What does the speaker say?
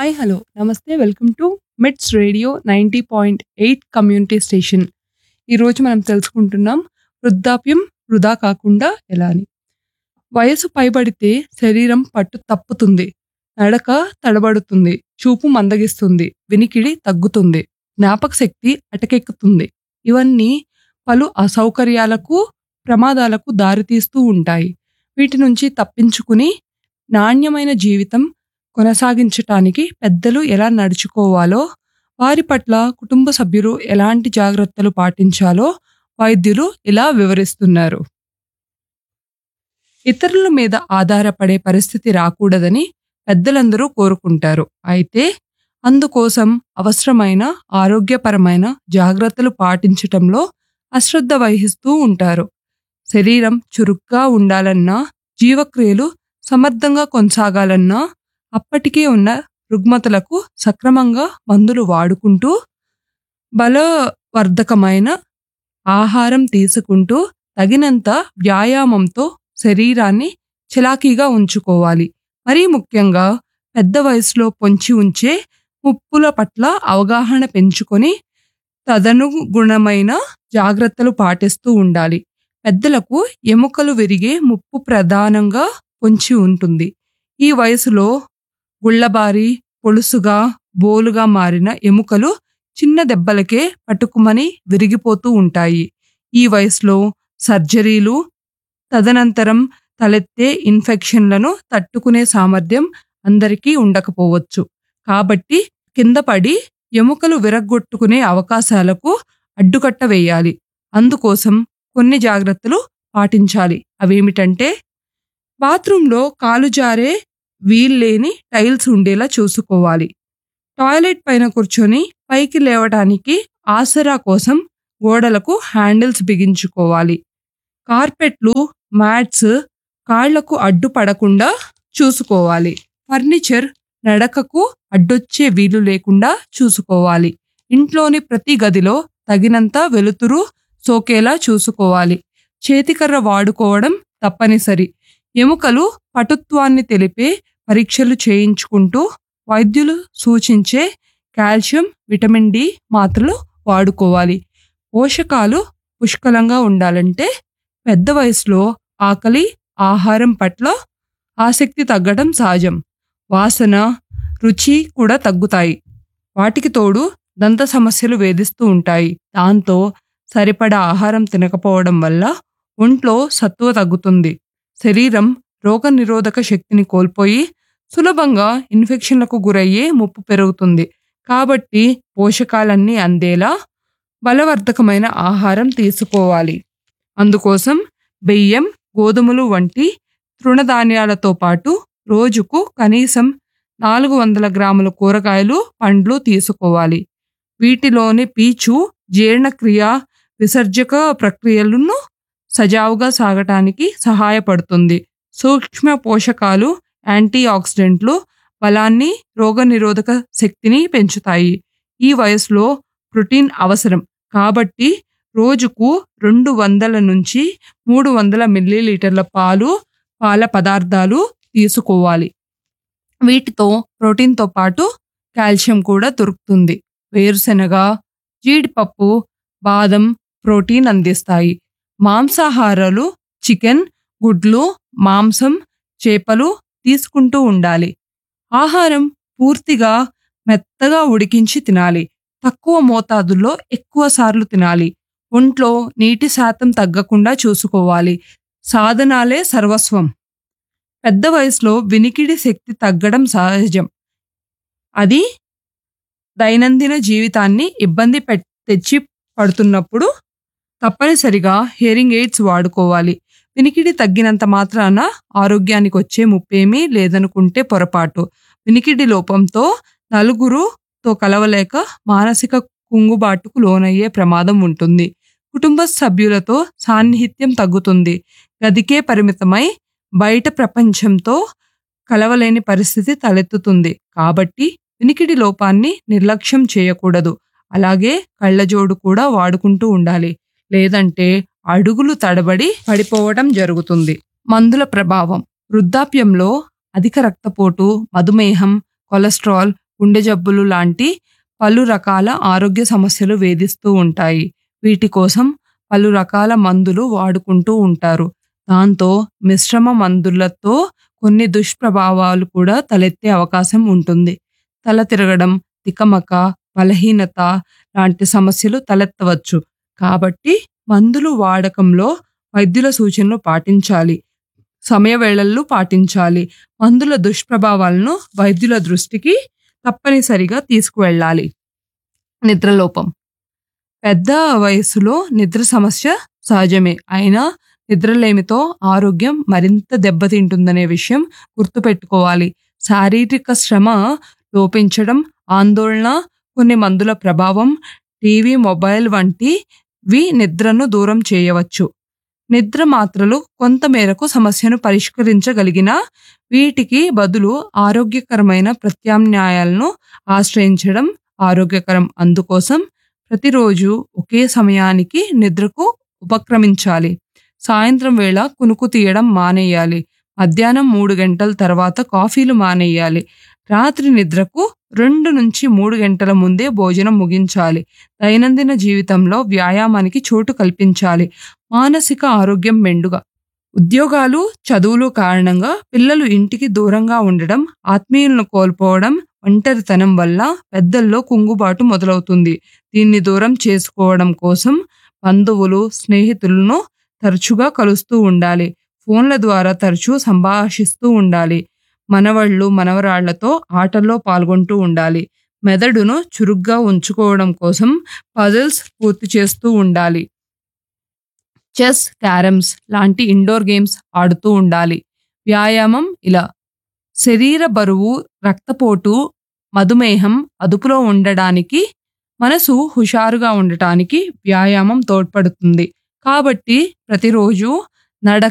hi hello నమస్తే welcome to MITS radio ninety point eight community station ఈరోజు మనం తెలుసుకుంటున్నాం వృద్ధాప్యం వృధా కాకుండా ఎలా అని వయసు పైబడితే శరీరం పట్టు తప్పుతుంది నడక తడబడుతుంది చూపు మందగిస్తుంది వినికిడి తగ్గుతుంది జ్ఞాపక శక్తి అటకెక్కుతుంది ఇవన్నీ పలు అసౌకర్యాలకు ప్రమాదాలకు దారితీస్తూ ఉంటాయి వీటి నుంచి తప్పించుకుని నాణ్యమైన జీవితం కొనసాగించటానికి పెద్దలు ఎలా నడుచుకోవాలో వారి పట్ల కుటుంబ సభ్యులు ఎలాంటి జాగ్రత్తలు పాటించాలో వైద్యులు ఇలా వివరిస్తున్నారు ఇతరుల మీద ఆధారపడే పరిస్థితి రాకూడదని పెద్దలందరూ కోరుకుంటారు అయితే అందుకోసం అవసరమైన ఆరోగ్యపరమైన జాగ్రత్తలు పాటించటంలో అశ్రద్ధ వహిస్తూ ఉంటారు శరీరం చురుగ్గా ఉండాలన్నా జీవక్రియలు సమర్థంగా కొనసాగాలన్నా అప్పటికే ఉన్న రుగ్మతలకు సక్రమంగా మందులు వాడుకుంటూ బలవర్ధకమైన ఆహారం తీసుకుంటూ తగినంత వ్యాయామంతో శరీరాన్ని చిలాకీగా ఉంచుకోవాలి మరీ ముఖ్యంగా పెద్ద వయసులో పొంచి ఉంచే ముప్పుల పట్ల అవగాహన పెంచుకొని తదనుగుణమైన జాగ్రత్తలు పాటిస్తూ ఉండాలి పెద్దలకు ఎముకలు విరిగే ముప్పు ప్రధానంగా పొంచి ఉంటుంది ఈ వయసులో గుళ్ళబారి పొలుసుగా బోలుగా మారిన ఎముకలు చిన్న దెబ్బలకే పట్టుకుమని విరిగిపోతూ ఉంటాయి ఈ వయసులో సర్జరీలు తదనంతరం తలెత్తే ఇన్ఫెక్షన్లను తట్టుకునే సామర్థ్యం అందరికీ ఉండకపోవచ్చు కాబట్టి కింద పడి ఎముకలు విరగ్గొట్టుకునే అవకాశాలకు అడ్డుకట్ట వేయాలి అందుకోసం కొన్ని జాగ్రత్తలు పాటించాలి అవేమిటంటే బాత్రూంలో కాలు జారే వీల్లేని టైల్స్ ఉండేలా చూసుకోవాలి టాయిలెట్ పైన కూర్చొని పైకి లేవటానికి ఆసరా కోసం గోడలకు హ్యాండిల్స్ బిగించుకోవాలి కార్పెట్లు మ్యాట్స్ కాళ్లకు అడ్డుపడకుండా చూసుకోవాలి ఫర్నిచర్ నడకకు అడ్డొచ్చే వీలు లేకుండా చూసుకోవాలి ఇంట్లోని ప్రతి గదిలో తగినంత వెలుతురు సోకేలా చూసుకోవాలి చేతికర్ర వాడుకోవడం తప్పనిసరి ఎముకలు పటుత్వాన్ని తెలిపే పరీక్షలు చేయించుకుంటూ వైద్యులు సూచించే కాల్షియం విటమిన్ డి మాత్రలు వాడుకోవాలి పోషకాలు పుష్కలంగా ఉండాలంటే పెద్ద వయసులో ఆకలి ఆహారం పట్ల ఆసక్తి తగ్గడం సహజం వాసన రుచి కూడా తగ్గుతాయి వాటికి తోడు దంత సమస్యలు వేధిస్తూ ఉంటాయి దాంతో సరిపడా ఆహారం తినకపోవడం వల్ల ఒంట్లో సత్తువ తగ్గుతుంది శరీరం రోగనిరోధక శక్తిని కోల్పోయి సులభంగా ఇన్ఫెక్షన్లకు గురయ్యే ముప్పు పెరుగుతుంది కాబట్టి పోషకాలన్నీ అందేలా బలవర్ధకమైన ఆహారం తీసుకోవాలి అందుకోసం బియ్యం గోధుమలు వంటి తృణధాన్యాలతో పాటు రోజుకు కనీసం నాలుగు వందల గ్రాముల కూరగాయలు పండ్లు తీసుకోవాలి వీటిలోని పీచు జీర్ణక్రియ విసర్జక ప్రక్రియలను సజావుగా సాగటానికి సహాయపడుతుంది సూక్ష్మ పోషకాలు యాంటీ ఆక్సిడెంట్లు బలాన్ని రోగనిరోధక శక్తిని పెంచుతాయి ఈ వయసులో ప్రోటీన్ అవసరం కాబట్టి రోజుకు రెండు వందల నుంచి మూడు వందల మిల్లీలీటర్ల పాలు పాల పదార్థాలు తీసుకోవాలి వీటితో ప్రోటీన్తో పాటు కాల్షియం కూడా దొరుకుతుంది వేరుశెనగ జీడిపప్పు బాదం ప్రోటీన్ అందిస్తాయి మాంసాహారాలు చికెన్ గుడ్లు మాంసం చేపలు తీసుకుంటూ ఉండాలి ఆహారం పూర్తిగా మెత్తగా ఉడికించి తినాలి తక్కువ మోతాదుల్లో ఎక్కువ సార్లు తినాలి ఒంట్లో నీటి శాతం తగ్గకుండా చూసుకోవాలి సాధనాలే సర్వస్వం పెద్ద వయసులో వినికిడి శక్తి తగ్గడం సహజం అది దైనందిన జీవితాన్ని ఇబ్బంది పె తెచ్చి పడుతున్నప్పుడు తప్పనిసరిగా హియరింగ్ ఎయిడ్స్ వాడుకోవాలి వినికిడి తగ్గినంత మాత్రాన ఆరోగ్యానికి వచ్చే ముప్పేమీ లేదనుకుంటే పొరపాటు వినికిడి లోపంతో నలుగురుతో కలవలేక మానసిక కుంగుబాటుకు లోనయ్యే ప్రమాదం ఉంటుంది కుటుంబ సభ్యులతో సాన్నిహిత్యం తగ్గుతుంది గదికే పరిమితమై బయట ప్రపంచంతో కలవలేని పరిస్థితి తలెత్తుతుంది కాబట్టి వినికిడి లోపాన్ని నిర్లక్ష్యం చేయకూడదు అలాగే కళ్ళజోడు కూడా వాడుకుంటూ ఉండాలి లేదంటే అడుగులు తడబడి పడిపోవడం జరుగుతుంది మందుల ప్రభావం వృద్ధాప్యంలో అధిక రక్తపోటు మధుమేహం కొలెస్ట్రాల్ గుండె జబ్బులు లాంటి పలు రకాల ఆరోగ్య సమస్యలు వేధిస్తూ ఉంటాయి వీటి కోసం పలు రకాల మందులు వాడుకుంటూ ఉంటారు దాంతో మిశ్రమ మందులతో కొన్ని దుష్ప్రభావాలు కూడా తలెత్తే అవకాశం ఉంటుంది తల తిరగడం తికమక బలహీనత లాంటి సమస్యలు తలెత్తవచ్చు కాబట్టి మందులు వాడకంలో వైద్యుల సూచనలు పాటించాలి సమయ వేళల్లో పాటించాలి మందుల దుష్ప్రభావాలను వైద్యుల దృష్టికి తప్పనిసరిగా తీసుకువెళ్ళాలి నిద్రలోపం పెద్ద వయసులో నిద్ర సమస్య సహజమే అయినా నిద్రలేమితో ఆరోగ్యం మరింత దెబ్బతింటుందనే విషయం గుర్తుపెట్టుకోవాలి శారీరక శ్రమ లోపించడం ఆందోళన కొన్ని మందుల ప్రభావం టీవీ మొబైల్ వంటివి నిద్రను దూరం చేయవచ్చు నిద్ర మాత్రలు కొంత మేరకు సమస్యను పరిష్కరించగలిగిన వీటికి బదులు ఆరోగ్యకరమైన ప్రత్యామ్నాయాలను ఆశ్రయించడం ఆరోగ్యకరం అందుకోసం ప్రతిరోజు ఒకే సమయానికి నిద్రకు ఉపక్రమించాలి సాయంత్రం వేళ కునుకు తీయడం మానేయాలి మధ్యాహ్నం మూడు గంటల తర్వాత కాఫీలు మానేయాలి రాత్రి నిద్రకు రెండు నుంచి మూడు గంటల ముందే భోజనం ముగించాలి దైనందిన జీవితంలో వ్యాయామానికి చోటు కల్పించాలి మానసిక ఆరోగ్యం మెండుగా ఉద్యోగాలు చదువులు కారణంగా పిల్లలు ఇంటికి దూరంగా ఉండడం ఆత్మీయులను కోల్పోవడం ఒంటరితనం వల్ల పెద్దల్లో కుంగుబాటు మొదలవుతుంది దీన్ని దూరం చేసుకోవడం కోసం బంధువులు స్నేహితులను తరచుగా కలుస్తూ ఉండాలి ఫోన్ల ద్వారా తరచూ సంభాషిస్తూ ఉండాలి మనవళ్ళు మనవరాళ్లతో ఆటల్లో పాల్గొంటూ ఉండాలి మెదడును చురుగ్గా ఉంచుకోవడం కోసం పజిల్స్ పూర్తి చేస్తూ ఉండాలి చెస్ క్యారమ్స్ లాంటి ఇండోర్ గేమ్స్ ఆడుతూ ఉండాలి వ్యాయామం ఇలా శరీర బరువు రక్తపోటు మధుమేహం అదుపులో ఉండడానికి మనసు హుషారుగా ఉండటానికి వ్యాయామం తోడ్పడుతుంది కాబట్టి ప్రతిరోజు నడక